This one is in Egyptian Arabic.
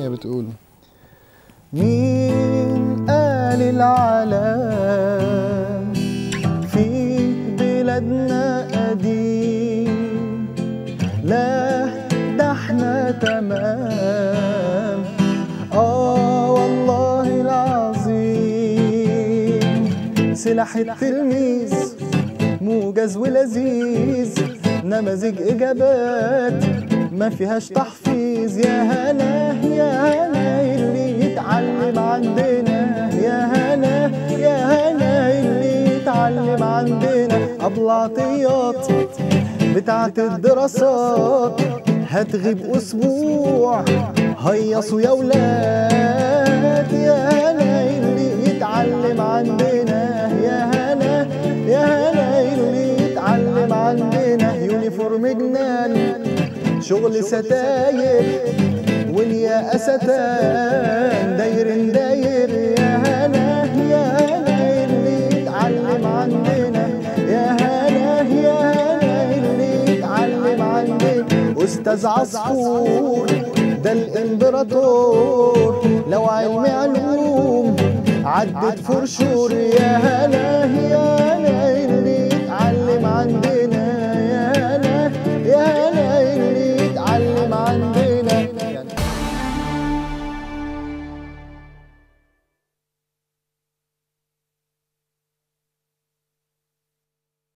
الأغنية بتقول مين قال العالم في بلادنا قديم لا ده احنا تمام اه والله العظيم سلاح التلميذ موجز ولذيذ نماذج اجابات ما فيهاش تحفيظ يا هلا يا هلا اللي يتعلم عندنا يا هلا يا هلا اللي يتعلم عندنا ابلاطيات بتاعت الدراسات هتغيب اسبوع هيصوا يا ولاد يا هلا اللي يتعلم عندنا يا هلا يا هلا اللي يتعلم عندنا يونيفورم جنان شغل ستاير واليا ستان داير داير يا هلا يا هلا اللي يتعلم عندنا يا هلا يا هلا اللي يتعلم عندنا استاذ عصفور ده الامبراطور لو علم علوم عدت فرشور يا هلا